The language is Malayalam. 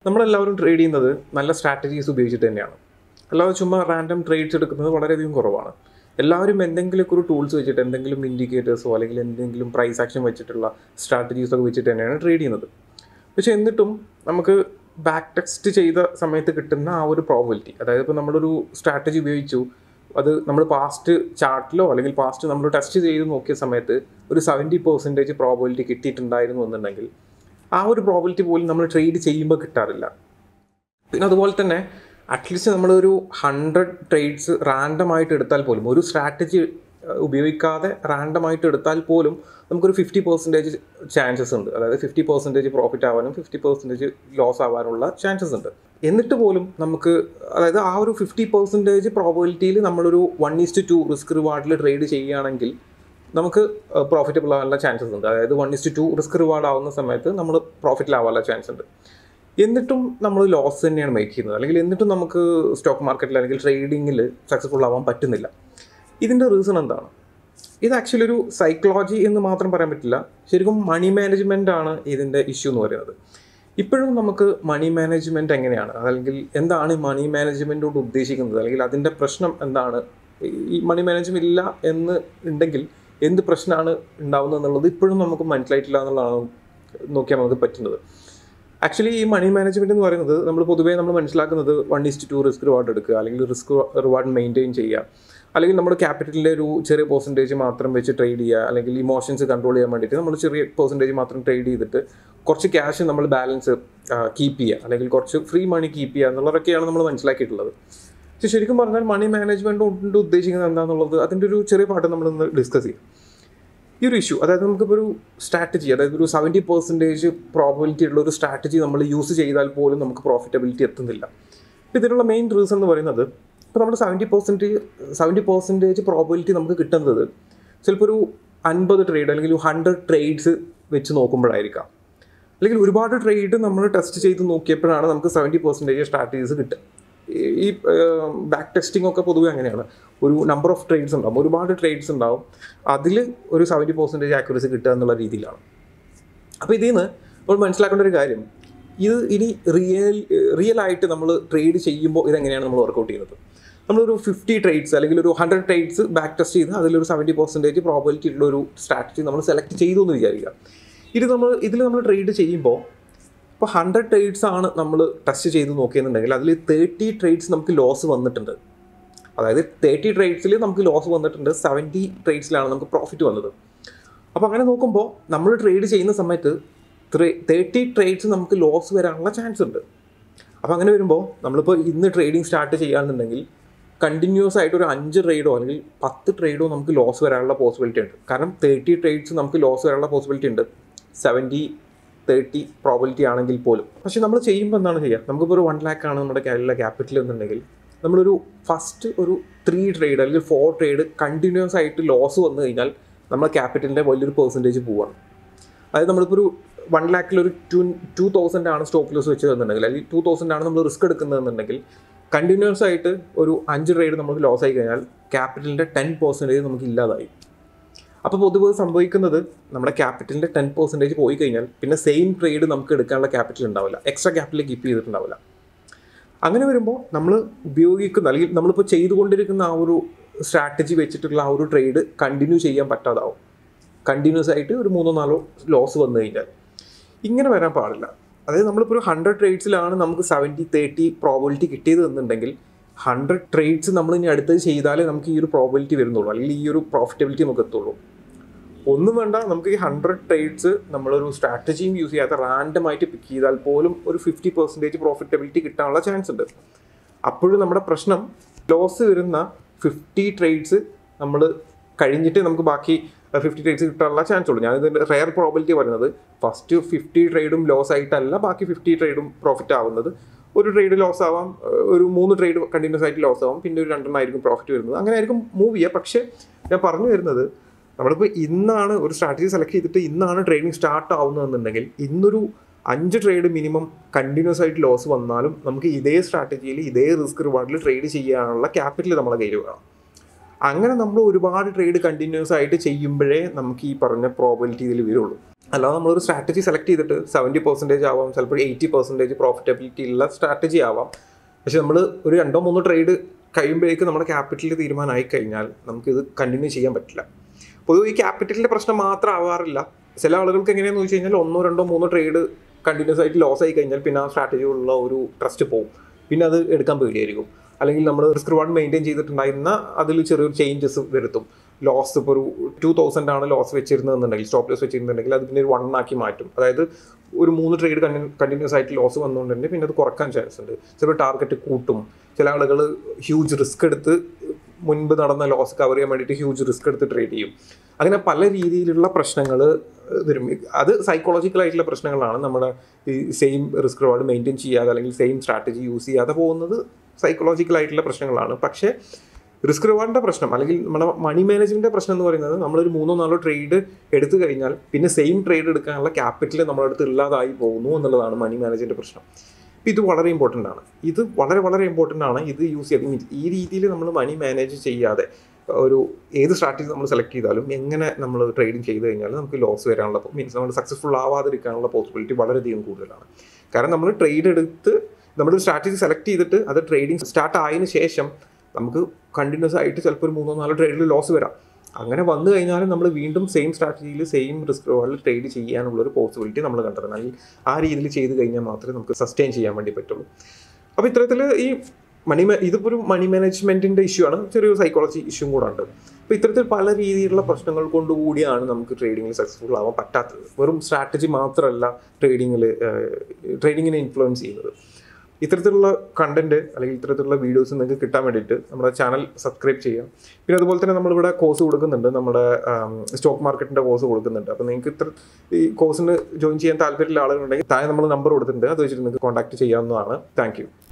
നമ്മളെല്ലാവരും ട്രേഡ് ചെയ്യുന്നത് നല്ല സ്ട്രാറ്റജീസ് ഉപയോഗിച്ചിട്ട് തന്നെയാണ് അല്ലാതെ ചുമ്മാ റാൻഡം ട്രേഡ്സ് എടുക്കുന്നത് വളരെയധികം കുറവാണ് എല്ലാവരും എന്തെങ്കിലുമൊക്കെ ഒരു ടൂൾസ് വെച്ചിട്ട് എന്തെങ്കിലും ഇൻഡിക്കേറ്റേഴ്സോ അല്ലെങ്കിൽ എന്തെങ്കിലും പ്രൈസ് ആക്ഷൻ വെച്ചിട്ടുള്ള സ്ട്രാറ്റജീസോ ഒക്കെ വെച്ചിട്ട് തന്നെയാണ് ട്രേഡ് ചെയ്യുന്നത് പക്ഷെ എന്നിട്ടും നമുക്ക് ബാക്ക് ടെക്സ്റ്റ് ചെയ്ത സമയത്ത് കിട്ടുന്ന ആ ഒരു പ്രോബിലിറ്റി അതായത് ഇപ്പോൾ നമ്മളൊരു സ്ട്രാറ്റജി ഉപയോഗിച്ചു അത് നമ്മൾ പാസ്റ്റ് ചാർട്ടിലോ അല്ലെങ്കിൽ പാസ്റ്റ് നമ്മൾ ടെസ്റ്റ് ചെയ്ത് നോക്കിയ സമയത്ത് ഒരു സെവൻറ്റി പെർസെൻറ്റേജ് പ്രോബിലിറ്റി കിട്ടിയിട്ടുണ്ടായിരുന്നു എന്നുണ്ടെങ്കിൽ ആ ഒരു പ്രോബിലിറ്റി പോലും നമ്മൾ ട്രേഡ് ചെയ്യുമ്പോൾ കിട്ടാറില്ല പിന്നെ അതുപോലെ തന്നെ അറ്റ്ലീസ്റ്റ് നമ്മളൊരു ഹൺഡ്രഡ് ട്രേഡ്സ് റാൻഡമായിട്ട് എടുത്താൽ പോലും ഒരു സ്ട്രാറ്റജി ഉപയോഗിക്കാതെ റാൻഡമായിട്ട് എടുത്താൽ പോലും നമുക്കൊരു ഫിഫ്റ്റി പെർസെൻറ്റേജ് ചാൻസസ് ഉണ്ട് അതായത് ഫിഫ്റ്റി പെർസെൻറ്റേജ് പ്രോഫിറ്റ് ആവാനും ഫിഫ്റ്റി പെർസെൻറ്റേജ് ലോസ് ആവാനുള്ള ചാൻസസ് ഉണ്ട് എന്നിട്ട് പോലും നമുക്ക് അതായത് ആ ഒരു ഫിഫ്റ്റി പെർസെൻറ്റേജ് പ്രോബിലിറ്റിയിൽ നമ്മളൊരു വൺ ഈസ്റ്റ് ടു റിസ്ക് റിവാർഡിൽ ട്രേഡ് ചെയ്യുകയാണെങ്കിൽ നമുക്ക് പ്രോഫിറ്റബിൾ ആവാനുള്ള ചാൻസസ് ഉണ്ട് അതായത് one is to risk reward ആവുന്ന സമയത്ത് നമ്മൾ പ്രോഫിറ്റിലാവാനുള്ള ചാൻസ് ഉണ്ട് എന്നിട്ടും നമ്മൾ ലോസ് തന്നെയാണ് മേക്ക് ചെയ്യുന്നത് അല്ലെങ്കിൽ എന്നിട്ടും നമുക്ക് സ്റ്റോക്ക് മാർക്കറ്റിൽ അല്ലെങ്കിൽ ട്രേഡിങ്ങിൽ സക്സസ്ഫുൾ ആവാൻ പറ്റുന്നില്ല ഇതിൻ്റെ റീസൺ എന്താണ് ഇത് ആക്ച്വലി ഒരു സൈക്കോളജി എന്ന് മാത്രം പറയാൻ പറ്റില്ല ശരിക്കും മണി മാനേജ്മെൻ്റ് ആണ് ഇതിൻ്റെ ഇഷ്യൂ എന്ന് പറയുന്നത് ഇപ്പോഴും നമുക്ക് മണി മാനേജ്മെൻറ്റ് എങ്ങനെയാണ് അല്ലെങ്കിൽ എന്താണ് ഈ മണി മാനേജ്മെൻറ്റ് കൊണ്ട് ഉദ്ദേശിക്കുന്നത് അല്ലെങ്കിൽ അതിൻ്റെ പ്രശ്നം എന്താണ് ഈ മണി മാനേജ്മെൻറ്റ് ഇല്ല എന്ന് ഉണ്ടെങ്കിൽ എന്ത് പ്രശ്നമാണ് ഉണ്ടാവുന്നത് എന്നുള്ളത് ഇപ്പോഴും നമുക്ക് മനസ്സിലായിട്ടില്ല എന്നുള്ളതാണ് നോക്കിയാൽ നമുക്ക് പറ്റുന്നത് ആക്ച്വലി ഈ മണി മാനേജ്മെൻറ്റ് എന്ന് പറയുന്നത് നമ്മൾ പൊതുവേ നമ്മൾ മനസ്സിലാക്കുന്നത് one is to risk reward എടുക്കുക അല്ലെങ്കിൽ റിസ്ക് റിവാർഡ് മെയിൻറ്റെയിൻ ചെയ്യുക അല്ലെങ്കിൽ നമ്മുടെ ക്യാപിറ്റലിൻ്റെ ഒരു ചെറിയ പെർസെൻറ്റേജ് മാത്രം വെച്ച് ട്രേഡ് ചെയ്യുക അല്ലെങ്കിൽ ഇമോഷൻസ് കൺട്രോൾ ചെയ്യാൻ വേണ്ടിയിട്ട് നമ്മൾ ചെറിയ പെർസെൻറ്റേജ് മാത്രം ട്രേഡ് ചെയ്തിട്ട് കുറച്ച് ക്യാഷ് നമ്മൾ ബാലൻസ് കീപ്പ് ചെയ്യുക അല്ലെങ്കിൽ കുറച്ച് ഫ്രീ മണി കീപ്പ് ചെയ്യുക എന്നുള്ളതൊക്കെയാണ് നമ്മൾ മനസ്സിലാക്കിയിട്ടുള്ളത് പക്ഷെ ശരിക്കും പറഞ്ഞാൽ മണി മാനേജ്മെൻറ്റ് കൊണ്ട് ഉദ്ദേശിക്കുന്നത് എന്താണെന്നുള്ളത് അതിൻ്റെ ഒരു ചെറിയ പാട്ട് നമ്മളിന്ന് ഡിസ്കസ് ചെയ്യും ഈ ഒരു ഇഷ്യൂ അതായത് നമുക്കിപ്പോൾ ഒരു സ്ട്രാറ്റജി അതായത് ഒരു സെവൻറ്റി പെർസെൻറ്റേജ് പ്രോബിലിറ്റി ഉള്ള ഒരു സ്ട്രാറ്റജി നമ്മൾ യൂസ് ചെയ്താൽ പോലും നമുക്ക് പ്രോഫിറ്റബിലിറ്റി എത്തുന്നില്ല അപ്പോൾ ഇതിനുള്ള മെയിൻ റീസൺ എന്ന് പറയുന്നത് ഇപ്പോൾ നമ്മൾ seventy percentage seventy percentage probability നമുക്ക് കിട്ടുന്നത് ചിലപ്പോൾ ഒരു അൻപത് ട്രേഡ് അല്ലെങ്കിൽ ഒരു ഹൺഡ്രഡ് ട്രേഡ്സ് വെച്ച് നോക്കുമ്പോഴായിരിക്കാം അല്ലെങ്കിൽ ഒരുപാട് ട്രേഡ് നമ്മൾ ടെസ്റ്റ് ചെയ്ത് നോക്കിയപ്പോഴാണ് നമുക്ക് സെവൻറ്റി പെർസെൻറ്റേജ് സ്ട്രാറ്റജീസ് കിട്ടുക ഈ ബാക്ക് ടെസ്റ്റിംഗ് ഒക്കെ പൊതുവെ അങ്ങനെയാണ് ഒരു നമ്പർ ഓഫ് ട്രേഡ്സ് ഉണ്ടാവും ഒരുപാട് ട്രേഡ്സ് ഉണ്ടാവും അതിൽ ഒരു സെവൻറ്റി പെർസെൻറ്റേജ് ആക്യുറസി കിട്ടുക എന്നുള്ള രീതിയിലാണ് അപ്പോൾ ഇതിൽ നിന്ന് നമ്മൾ മനസ്സിലാക്കേണ്ട ഒരു കാര്യം ഇത് ഇനി റിയൽ റിയൽ ആയിട്ട് നമ്മൾ ട്രേഡ് ചെയ്യുമ്പോൾ ഇതെങ്ങനെയാണ് നമ്മൾ വർക്കൗട്ട് ചെയ്യുന്നത് നമ്മളൊരു ഫിഫ്റ്റി ട്രേഡ്സ് അല്ലെങ്കിൽ ഒരു ഹൺഡ്രഡ് ട്രേഡ്സ് ബാക്ക് ടെസ്റ്റ് ചെയ്ത് അതിലൊരു സെവൻറ്റി പെർസെൻറ്റേജ് പ്രോബിലിറ്റി ഉള്ള ഒരു സ്ട്രാറ്റജി നമ്മൾ സെലക്ട് ചെയ്തു എന്ന് വിചാരിക്കുക ഇത് നമ്മൾ ഇതിൽ നമ്മൾ ട്രേഡ് ചെയ്യുമ്പോൾ ഇപ്പോൾ ഹൺഡ്രഡ് ട്രേഡ്സ് ആണ് നമ്മൾ ടെസ്റ്റ് ചെയ്ത് നോക്കിയെന്നുണ്ടെങ്കിൽ അതിൽ തേർട്ടി ട്രേഡ്സ് നമുക്ക് ലോസ് വന്നിട്ടുണ്ട് അതായത് തേർട്ടി ട്രേഡ്സിൽ നമുക്ക് ലോസ് വന്നിട്ടുണ്ട് സെവൻറ്റി ട്രേഡ്സിലാണ് നമുക്ക് പ്രോഫിറ്റ് വന്നത് അപ്പോൾ അങ്ങനെ നോക്കുമ്പോൾ നമ്മൾ ട്രേഡ് ചെയ്യുന്ന സമയത്ത് തേർട്ടി ട്രേഡ്സ് നമുക്ക് ലോസ് വരാനുള്ള ചാൻസ് ഉണ്ട് അപ്പോൾ അങ്ങനെ വരുമ്പോൾ നമ്മളിപ്പോൾ ഇന്ന് ട്രേഡിംഗ് സ്റ്റാർട്ട് ചെയ്യുകയാണെന്നുണ്ടെങ്കിൽ കണ്ടിന്യൂസ് ആയിട്ട് ഒരു അഞ്ച് ട്രേഡോ അല്ലെങ്കിൽ പത്ത് ട്രേഡോ നമുക്ക് ലോസ് വരാനുള്ള പോസിബിലിറ്റി ഉണ്ട് കാരണം തേർട്ടി ട്രേഡ്സ് നമുക്ക് ലോസ് വരാനുള്ള പോസിബിലിറ്റി ഉണ്ട് സെവൻറ്റി തേർട്ടി പ്രോബിലിറ്റി ആണെങ്കിൽ പോലും പക്ഷെ നമ്മൾ ചെയ്യുമ്പോൾ എന്താണ് ചെയ്യുക നമുക്കിപ്പോൾ ഒരു വൺ ലാക്ക് ആണ് നമ്മുടെ കയ്യിലുള്ള ക്യാപിറ്റൽ എന്നുണ്ടെങ്കിൽ നമ്മളൊരു ഫസ്റ്റ് ഒരു ത്രീ ട്രേഡ് അല്ലെങ്കിൽ ഫോർ ട്രേഡ് കണ്ടിന്യൂസ് ആയിട്ട് ലോസ് വന്നു കഴിഞ്ഞാൽ നമ്മുടെ ക്യാപിറ്റലിൻ്റെ വലിയൊരു പെർസെൻറ്റേജ് പോവാണ് അതായത് നമ്മളിപ്പോൾ ഒരു വൺ ലാക്കിൽ ഒരു ടു ടു തൗസൻഡ് ആണ് സ്റ്റോപ്പ് ലോസ് വെച്ചതെന്നുണ്ടെങ്കിൽ അല്ലെങ്കിൽ ടു തൗസൻഡ് ആണ് നമ്മൾ റിസ്ക് എടുക്കുന്നതെന്നുണ്ടെങ്കിൽ കണ്ടിന്യൂസ് ആയിട്ട് ഒരു അഞ്ച് ട്രേഡ് നമുക്ക് ലോസ് ആയി കഴിഞ്ഞാൽ ക്യാപിറ്റലിൻ്റെ ടെൻ പെർസെൻറ്റേജ് നമുക്ക് ഇല്ലാതായി അപ്പോൾ പൊതുവെ സംഭവിക്കുന്നത് നമ്മുടെ ക്യാപിറ്റലിൻ്റെ ടെൻ പെർസെൻറ്റേജ് പോയി കഴിഞ്ഞാൽ പിന്നെ സെയിം ട്രേഡ് നമുക്ക് എടുക്കാനുള്ള ക്യാപിറ്റൽ ഉണ്ടാവില്ല എക്സ്ട്രാ ക്യാപിറ്റൽ കീപ്പ് ചെയ്തിട്ടുണ്ടാവില്ല അങ്ങനെ വരുമ്പോൾ നമ്മൾ ഉപയോഗിക്കുന്ന അല്ലെങ്കിൽ നമ്മളിപ്പോൾ ചെയ്തുകൊണ്ടിരിക്കുന്ന ആ ഒരു സ്ട്രാറ്റജി വെച്ചിട്ടുള്ള ആ ഒരു ട്രേഡ് കണ്ടിന്യൂ ചെയ്യാൻ പറ്റാതാവും കണ്ടിന്യൂസ് ആയിട്ട് ഒരു മൂന്നോ നാലോ ലോസ് വന്നു കഴിഞ്ഞാൽ ഇങ്ങനെ വരാൻ പാടില്ല അതായത് നമ്മളിപ്പോൾ ഒരു ഹൺഡ്രഡ് ട്രേഡ്സിലാണ് നമുക്ക് സെവൻറ്റി തേർട്ടി പ്രോബിലിറ്റി കിട്ടിയത് എന്നുണ്ടെങ്കിൽ ഹൺഡ്രഡ് ട്രേഡ്സ് നമ്മൾ ഇനി അടുത്തത് ചെയ്താലേ നമുക്ക് ഈ ഒരു പ്രോബിലിറ്റി വരുന്നുള്ളൂ അല്ലെങ്കിൽ ഈ ഒരു പ്രോഫിറ്റബിലിറ്റി നമുക്ക് എത്തുള്ളൂ ഒന്നും വേണ്ട നമുക്ക് ഈ ഹൺഡ്രഡ് ട്രേഡ്സ് നമ്മളൊരു സ്ട്രാറ്റജിയും യൂസ് ചെയ്യാത്ത റാൻഡമായിട്ട് പിക്ക് ചെയ്താൽ പോലും ഒരു ഫിഫ്റ്റി പെർസെൻറ്റേജ് പ്രോഫിറ്റബിലിറ്റി കിട്ടാനുള്ള ചാൻസ് ഉണ്ട് അപ്പോഴും നമ്മുടെ പ്രശ്നം ലോസ് വരുന്ന ഫിഫ്റ്റി ട്രേഡ്സ് നമ്മൾ കഴിഞ്ഞിട്ട് നമുക്ക് ബാക്കി ഫിഫ്റ്റി ട്രേഡ്സ് കിട്ടാനുള്ള ചാൻസ് ഉള്ളൂ ഞാൻ ഇതിൻ്റെ റെയർ പ്രോബിലിറ്റി പറയുന്നത് ഫസ്റ്റ് ഫിഫ്റ്റി ട്രേഡും ലോസ് ആയിട്ടല്ല ബാക്കി ഫിഫ്റ്റി ട്രേഡും പ്രോഫിറ്റ് ആവുന്നത് ഒരു ട്രേഡ് ലോസ് ആവാം ഒരു മൂന്ന് ട്രേഡ് കണ്ടിന്യൂസ് ആയിട്ട് ലോസ് ആവാം പിന്നെ ഒരു രണ്ടെണ്ണം ആയിരിക്കും പ്രോഫിറ്റ് വരുന്നത് അങ്ങനെ ആയിരിക്കും മൂവ് ചെയ്യുക പക്ഷേ ഞാൻ പറഞ്ഞു വരുന്നത് നമ്മളിപ്പോൾ ഇന്നാണ് ഒരു സ്ട്രാറ്റജി സെലക്ട് ചെയ്തിട്ട് ഇന്നാണ് ട്രേഡിംഗ് സ്റ്റാർട്ട് ആവുന്നതെന്നുണ്ടെങ്കിൽ ഇന്നൊരു അഞ്ച് ട്രേഡ് മിനിമം കണ്ടിന്യൂസ് ആയിട്ട് ലോസ് വന്നാലും നമുക്ക് ഇതേ സ്ട്രാറ്റജിയിൽ ഇതേ റിസ്ക് റിവാർഡിൽ ട്രേഡ് ചെയ്യാനുള്ള ക്യാപിറ്റൽ നമ്മളെ കയ്യിൽ വേണം അങ്ങനെ നമ്മൾ ഒരുപാട് ട്രേഡ് കണ്ടിന്യൂസ് ആയിട്ട് ചെയ്യുമ്പോഴേ നമുക്ക് ഈ പറഞ്ഞ പ്രോബിലിറ്റി ഇതിൽ വരുള്ളൂ അല്ലാതെ നമ്മളൊരു സ്ട്രാറ്റജി സെലക്ട് ചെയ്തിട്ട് സെവൻറ്റി പെർസെൻറ്റേജ് ആവാം ചിലപ്പോൾ എയ്റ്റി പെർസെൻറ്റേജ് പ്രോഫിറ്റബിലിറ്റി ഉള്ള സ്ട്രാറ്റജി ആവാം പക്ഷെ നമ്മൾ ഒരു രണ്ടോ മൂന്നോ ട്രേഡ് കഴിയുമ്പോഴേക്ക് നമ്മുടെ ക്യാപിറ്റൽ തീരുമാനമായി കഴിഞ്ഞാൽ നമുക്കിത് കണ്ടിന്യൂ ചെയ്യാൻ പറ്റില്ല പൊതുവെ ഈ ക്യാപിറ്റലിൻ്റെ പ്രശ്നം മാത്രം ആവാറില്ല ചില ആളുകൾക്ക് എങ്ങനെയാണെന്ന് വെച്ച് കഴിഞ്ഞാൽ ഒന്നോ രണ്ടോ മൂന്നോ ട്രേഡ് കണ്ടിന്യൂസ് ആയിട്ട് ലോസ് ആയി കഴിഞ്ഞാൽ പിന്നെ ആ സ്ട്രാറ്റജിയുള്ള ഒരു ട്രസ്റ്റ് പോകും പിന്നെ അത് എടുക്കാൻ പേടിയായിരിക്കും അല്ലെങ്കിൽ നമ്മൾ റിസ്ക് റിവാർഡ് മെയിൻറ്റെയിൻ ചെയ്തിട്ടുണ്ടായിരുന്ന അതിൽ ചെറിയൊരു ചേഞ്ചസ് വരുത്തും ലോസ് ഇപ്പോൾ ഒരു ടു തൗസൻഡ് ആണ് ലോസ് വെച്ചിരുന്നതെന്നുണ്ടെങ്കിൽ സ്റ്റോപ്പ് ലോസ് വെച്ചിരുന്നുണ്ടെങ്കിൽ അത് പിന്നെ ഒരു വൺ ആക്കി മാറ്റും അതായത് ഒരു മൂന്ന് ട്രേഡ് കണ്ടിന്യൂസ് ആയിട്ട് ലോസ് വന്നുകൊണ്ടുതന്നെ പിന്നെ അത് കുറക്കാൻ ചാൻസ് ഉണ്ട് ചിലപ്പോൾ ടാർഗറ്റ് കൂട്ടും ചില ആളുകൾ ഹ്യൂജ് റിസ്ക് എടുത്ത് മുൻപ് നടന്ന ലോസ് കവർ ചെയ്യാൻ വേണ്ടിയിട്ട് ഹ്യൂജ് റിസ്ക് എടുത്ത് ട്രേഡ് ചെയ്യും അങ്ങനെ പല രീതിയിലുള്ള പ്രശ്നങ്ങൾ വരും അത് സൈക്കോളജിക്കൽ ആയിട്ടുള്ള പ്രശ്നങ്ങളാണ് നമ്മുടെ ഈ സെയിം റിസ്ക് റിവാർഡ് മെയിൻറ്റെയിൻ ചെയ്യാതെ അല്ലെങ്കിൽ സെയിം സ്ട്രാറ്റജി യൂസ് ചെയ്യാതെ പോകുന്നത് സൈക്കോളജിക്കൽ ആയിട്ടുള്ള പ്രശ്നങ്ങളാണ് പക്ഷേ റിസ്ക് റിവാർഡിൻ്റെ പ്രശ്നം അല്ലെങ്കിൽ നമ്മുടെ മണി മാനേജ്മെൻറ്റിൻ്റെ പ്രശ്നം എന്ന് പറയുന്നത് നമ്മളൊരു മൂന്നോ നാലോ ട്രേഡ് എടുത്തു കഴിഞ്ഞാൽ പിന്നെ സെയിം ട്രേഡ് എടുക്കാനുള്ള ക്യാപിറ്റൽ നമ്മുടെ അടുത്ത് ഇല്ലാതായി പോകുന്നു എന്നുള്ളതാണ് മണി മാനേജ്മെൻറ്റ് പ്രശ്നം അപ്പോൾ ഇത് വളരെ ഇമ്പോർട്ടൻ്റ് ആണ് ഇത് വളരെ വളരെ ഇമ്പോർട്ടൻ്റ് ആണ് ഇത് യൂസ് ചെയ്ത് മീൻസ് ഈ രീതിയിൽ നമ്മൾ മണി മാനേജ് ചെയ്യാതെ ഒരു ഏത് സ്ട്രാറ്റജി നമ്മൾ സെലക്ട് ചെയ്താലും എങ്ങനെ നമ്മൾ ട്രേഡിങ് ചെയ്ത് കഴിഞ്ഞാൽ നമുക്ക് ലോസ് വരാനുള്ള മീൻസ് നമ്മൾ സക്സസ്ഫുൾ ആവാതിരിക്കാനുള്ള പോസിബിലിറ്റി വളരെയധികം കൂടുതലാണ് കാരണം നമ്മൾ ട്രേഡ് എടുത്ത് നമ്മുടെ സ്ട്രാറ്റജി സെലക്ട് ചെയ്തിട്ട് അത് ട്രേഡിങ് സ്റ്റാർട്ട് ആയതിനു ശേഷം നമുക്ക് കണ്ടിന്യൂസ് ആയിട്ട് ചിലപ്പോൾ ഒരു മൂന്നോ നാലോ ട്രേഡിൽ ലോസ് വരാം അങ്ങനെ വന്നു കഴിഞ്ഞാലും നമ്മൾ വീണ്ടും സെയിം സ്ട്രാറ്റജിയിൽ സെയിം റിസ്ക് റിവാർഡിൽ ട്രേഡ് ചെയ്യാനുള്ള ഒരു പോസിബിലിറ്റി നമ്മൾ കണ്ടെത്തണം അല്ലെങ്കിൽ ആ രീതിയിൽ ചെയ്ത് കഴിഞ്ഞാൽ മാത്രമേ നമുക്ക് സസ്റ്റെയിൻ ചെയ്യാൻ വേണ്ടി പറ്റുള്ളൂ അപ്പോൾ ഇത്തരത്തിൽ ഈ മണി ഇതിപ്പോൾ ഒരു മണി മാനേജ്മെൻറ്റിൻ്റെ ഇഷ്യൂ ആണ് ചെറിയൊരു സൈക്കോളജി ഇഷ്യൂ കൂടെ ഉണ്ട് അപ്പോൾ ഇത്തരത്തിൽ പല രീതിയിലുള്ള പ്രശ്നങ്ങൾ കൊണ്ടുകൂടിയാണ് നമുക്ക് ട്രേഡിങ്ങിൽ സക്സസ്ഫുൾ ആവാൻ പറ്റാത്തത് വെറും സ്ട്രാറ്റജി മാത്രമല്ല ട്രേഡിങ്ങിൽ ട്രേഡിങ്ങിനെ ഇൻഫ്ലുവൻസ് ചെയ്യുന്നത് ഇത്തരത്തിലുള്ള കണ്ടന്റ് അല്ലെങ്കിൽ ഇത്തരത്തിലുള്ള വീഡിയോസ് നിങ്ങൾക്ക് കിട്ടാൻ വേണ്ടിയിട്ട് നമ്മുടെ ചാനൽ സബ്സ്ക്രൈബ് ചെയ്യുക പിന്നെ അതുപോലെ തന്നെ നമ്മളിവിടെ കോഴ്സ് കൊടുക്കുന്നുണ്ട് നമ്മുടെ സ്റ്റോക്ക് മാർക്കറ്റിൻ്റെ കോഴ്സ് കൊടുക്കുന്നുണ്ട് അപ്പോൾ നിങ്ങൾക്ക് ഇത്ര ഈ കോഴ്സിന് ജോയിൻ ചെയ്യാൻ താല്പര്യമുള്ള ആളുകളുണ്ടെങ്കിൽ താഴെ നമ്മൾ നമ്പർ കൊടുത്തിട്ടുണ്ട് അത് വെച്ചിട്ട് നിങ്ങൾക്ക് കോൺടാക്ട് ചെയ്യാവുന്നതാണ് താങ്ക്